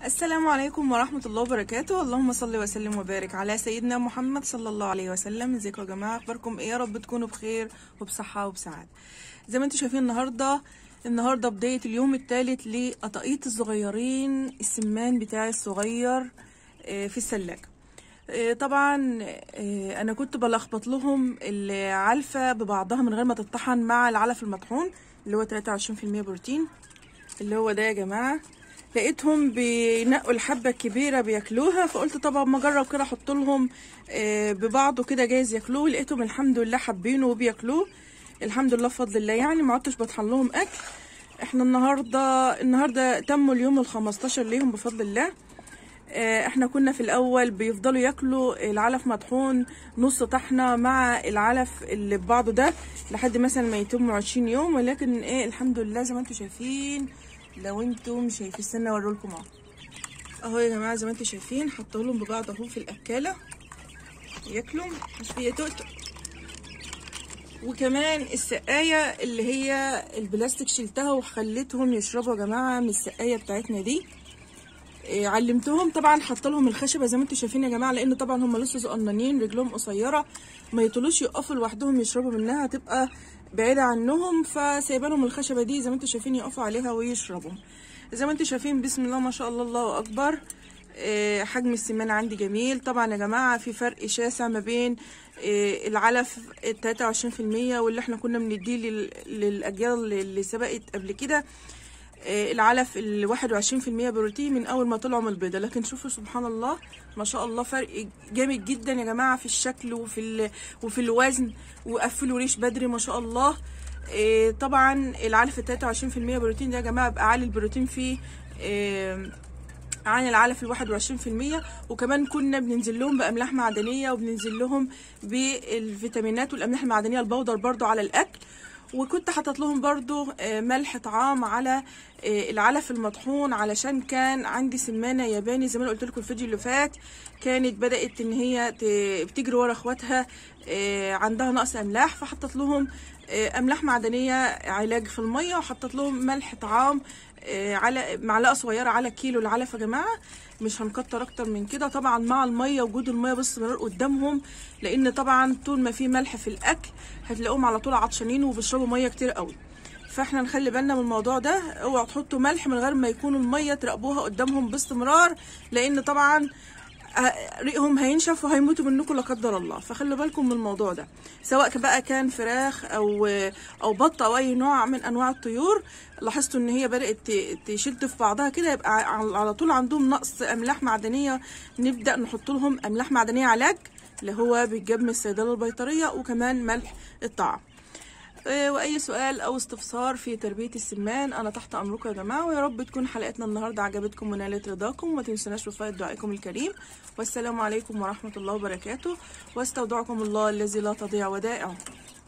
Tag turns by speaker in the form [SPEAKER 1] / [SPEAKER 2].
[SPEAKER 1] السلام عليكم ورحمة الله وبركاته اللهم صل وسلم وبارك على سيدنا محمد صلى الله عليه وسلم ازيكم يا جماعة اخباركم ايه يا رب تكونوا بخير وبصحة وبسعادة زي ما انتم شايفين النهاردة النهاردة بداية اليوم الثالث لقطاقيط الصغيرين السمان بتاعي الصغير آه، في السلاجة آه، طبعا آه، انا كنت بلخبط لهم العلفة ببعضها من غير ما تطحن مع العلف المطحون اللي هو 23% بروتين اللي هو ده يا جماعة لقيتهم بينقوا الحبة الكبيرة بياكلوها فقلت طبعا ما اجرب كده احط لهم آه، ببعضه كده جايز ياكلوه لقيتهم الحمد لله حابينه وبياكلوه الحمد لله بفضل الله يعني ما عدتش بطحن لهم اكل احنا النهارده النهارده تموا اليوم ال 15 ليهم بفضل الله آه، احنا كنا في الاول بيفضلوا ياكلوا العلف مطحون نص طحنه مع العلف اللي ببعضه ده لحد مثلا ما يتموا 20 يوم ولكن ايه الحمد لله زي ما انتم شايفين لو انتم شايفين استنى اوريلكم اهو اهو يا جماعه زي ما انتم شايفين حطوا لهم ببعض اهو في الاكاله ياكلوا مش بيتقطع وكمان السقايه اللي هي البلاستيك شلتها وخليتهم يشربوا يا جماعه من السقايه بتاعتنا دي إيه، علمتهم طبعا حط لهم الخشبه زي ما انتم شايفين يا جماعه لان طبعا هم لسه صغننين رجلهم قصيره ما يطولوش يقفوا لوحدهم يشربوا منها هتبقى بعيده عنهم فسايبه لهم الخشبه دي زي ما انتم شايفين يقفوا عليها ويشربوا زي ما انتم شايفين بسم الله ما شاء الله الله اكبر إيه، حجم السمان عندي جميل طبعا يا جماعه في فرق شاسع ما بين إيه، العلف ال 23% واللي احنا كنا بنديه لل- للاجيال اللي سبقت قبل كده آه، العلف ال 21% بروتين من اول ما طلعوا من البيضه لكن شوفوا سبحان الله ما شاء الله فرق جامد جدا يا جماعه في الشكل وفي ال... وفي الوزن وقفلوا ريش بدري ما شاء الله آه، طبعا العلف ال 23% بروتين ده يا جماعه بقى عالي البروتين فيه آه، عن العلف ال 21% وكمان كنا بننزل لهم باملاح معدنيه وبننزل لهم بالفيتامينات والاملاح المعدنيه البودر برضو على الاكل وكنت حاطط لهم برضو آه، ملح طعام على آه، العلف المطحون علشان كان عندي سمانه ياباني زي ما أنا قلت لكم الفيديو اللي فات كانت بدات ان هي ت- بتجري ورا اخواتها آه، عندها نقص املاح فحطت لهم آه، املاح معدنيه علاج في الميه وحطت لهم ملح طعام آه، على معلقه صغيره على كيلو العلف يا جماعه مش هنكتر اكتر من كده طبعا مع الميه وجود الميه باستمرار قدامهم لان طبعا طول ما في ملح في الاكل هتلاقوهم على طول عطشانين وبيشربوا ميه كتير قوي فاحنا نخلي بالنا من الموضوع ده اوعوا تحطوا ملح من غير ما يكون الميه تراقبوها قدامهم باستمرار لان طبعا آه، ريقهم هينشف وهيموتوا منكم لا قدر الله فخلوا بالكم من الموضوع ده سواء بقى كان فراخ او او بط او اي نوع من انواع الطيور لاحظتوا ان هي بدات ت- تشد في بعضها كده يبقى ع- على طول عندهم نقص املاح معدنيه نبدا نحط لهم املاح معدنيه علاج اللي هو بيتجاب من الصيدله البيطريه وكمان ملح الطعام آه، واي سؤال او استفسار في تربيه السمان انا تحت امركم يا جماعه ويا رب تكون حلقتنا النهارده عجبتكم ونالت رضاكم وما تنسوناش بفائض دعائكم الكريم والسلام عليكم ورحمه الله وبركاته واستودعكم الله الذي لا تضيع ودائعه